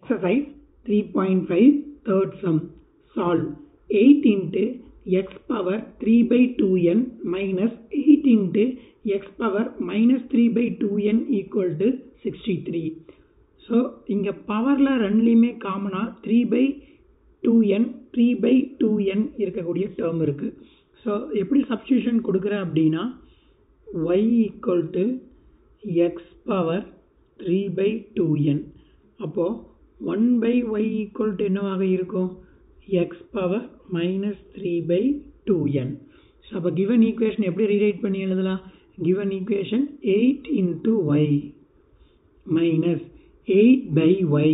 Exercise 3.5 third sum. Solve 8 into x power 3 by 2n minus 8 into x power minus 3 by 2n equal to 63. So இங்கே பவரில் ரெண்டுலேயுமே காமனாக three by two n three by two n இருக்கக்கூடிய term இருக்குது so எப்படி substitution கொடுக்குறேன் அப்படின்னா y equal to x power three by two n அப்போது one by y equal to என்னவாக இருக்கும் x power minus three by two n so அப்போ given equation எப்படி ரீரைட் பண்ணி எழுதலாம் given equation eight into y minus eight by y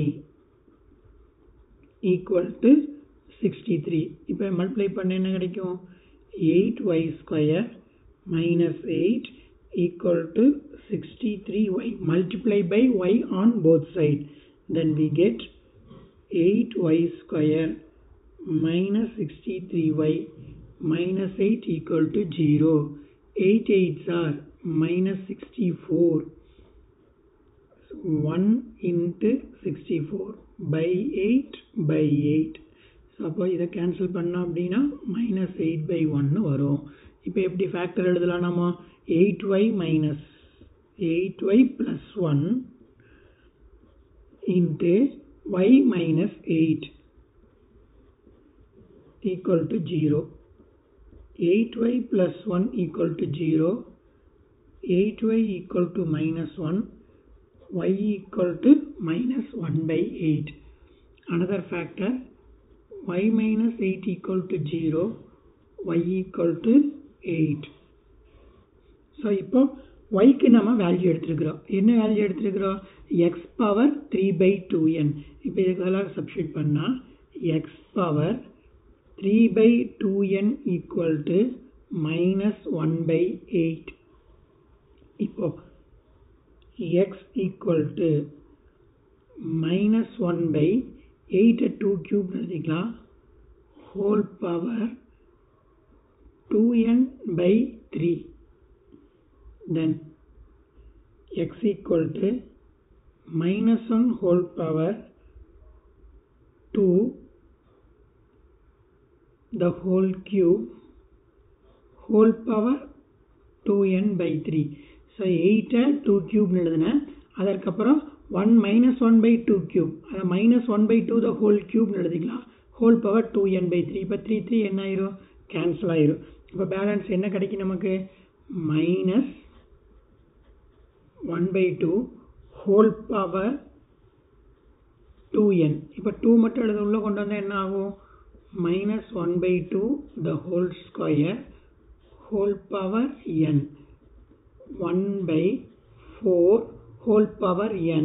equal to sixty three இப்போ multiply பண்ண என்ன கிடைக்கும் eight y square minus eight equal to sixty three y multiply by y on both side then we get eight y square minus 63y minus 8 equal to 0. 8 8s are minus 64. So 1 into 64 by 8 by 8. So அப்போ இதை cancel பண்ணோம் அப்படின்னா minus eight by ஒன்னு வரும் இப்போ எப்படி factor எழுதலாம் நம்ம eight y minus eight y plus one into y minus eight equal to 0. 8y plus 1 equal to 0. 8y equal to minus 1. y equal to minus 1 by 8. Another factor y minus 8 equal to 0. y equal to 8. So இப்போ ஒய்க்கு நம்ம value எடுத்துருக்குறோம் என்ன value எடுத்துருக்குறோம் x power three by two n இப்போ இதுக்கெல்லாம் substitute பண்ணால் எக்ஸ் பவர் 3 by 2n equal to minus 1 by 8 இப்போ x equal to minus 1 by 8 at 2 cube எழுதிக்கலாம் whole power 2n by 3 then x equal to minus 1 whole power 2 the whole cube whole power 2n by 3 so எயிட்டை two க்யூப்னு எழுதுனேன் அதற்கப்புறம் one minus one by two cube அதை minus one by two the whole க்யூப்னு எழுதிக்கலாம் whole power two n by three இப்போ three three என்ன ஆயிரும் கேன்சல் ஆயிரும் இப்போ பேலன்ஸ் என்ன கிடைக்கும் நமக்கு minus one by two whole power two n இப்போ டூ மட்டும் எழுத உள்ளே கொண்டு வந்தால் என்ன ஆகும் minus 1 by 2 the whole square whole power n 1 by 4 whole power n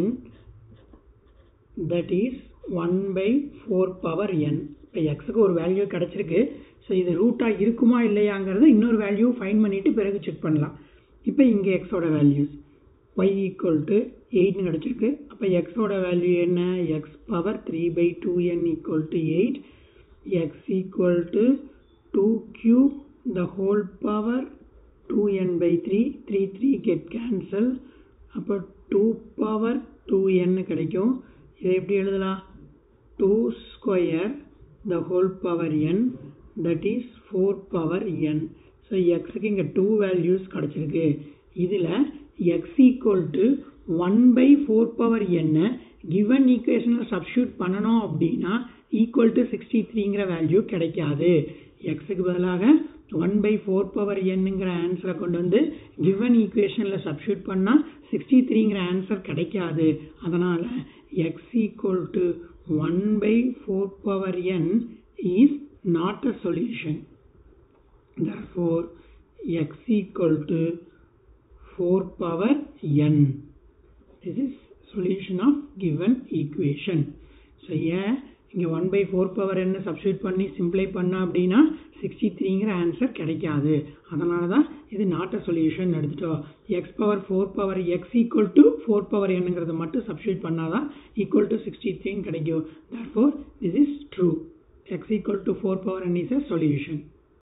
that is 1 by 4 power n இப்போ எக்ஸுக்கு ஒரு வேல்யூ கிடச்சிருக்கு ஸோ இது ரூட்டாக இருக்குமா இல்லையாங்கிறத இன்னொரு வேல்யூ ஃபைன் பண்ணிவிட்டு பிறகு செக் பண்ணலாம் இப்போ இங்கே எக்ஸோட வேல்யூஸ் ஒய் ஈக்குவல் டு எயிட்னு கிடச்சிருக்கு அப்போ எக்ஸோட வேல்யூ என்ன x power three by two n equal to eight x equal to 2 cube the whole power 2n by 3 3 3 get cancel அப்போ 2 power 2n கிடைக்கும் இதை எப்படி எழுதலாம் 2 square the whole power n that is 4 power n so எக்ஸுக்கு இங்கே two values கிடச்சிருக்கு இதில் x equal to one by four power என்ன கிவன் ஈக்குவேஷனில் சப்ஸ்டியூட் பண்ணணும் அப்படின்னா ஈக்குவல் டு சிக்ஸ்டி த்ரீங்கிற வேல்யூ கிடைக்காது எக்ஸுக்கு பதிலாக ஒன் பை ஃபோர் பவர் என்னங்கிற ஆன்சரை கொண்டு வந்து கிவன் ஈக்குவேஷனில் சப்ஸ்டியூட் பண்ணால் சிக்ஸ்டி த்ரீங்கிற ஆன்சர் கிடைக்காது அதனால் x equal to one by four power n is not a solution therefore x equal to 4 power n this is solution of given equation so yeah இங்கே one by four power என்ன substitute பண்ணி simply பண்ணோம் அப்படின்னா sixty த்ரீங்கிற answer கிடைக்காது அதனால தான் இது not a solution எடுத்துட்டோம் x power four power x equal to four power என்னங்கிறத மட்டும் சப்ஸ்டியூட் பண்ணால் தான் ஈக்குவல் டு சிக்ஸ்டி த்ரீன்னு கிடைக்கும் therefore this is true x equal to four power n is a solution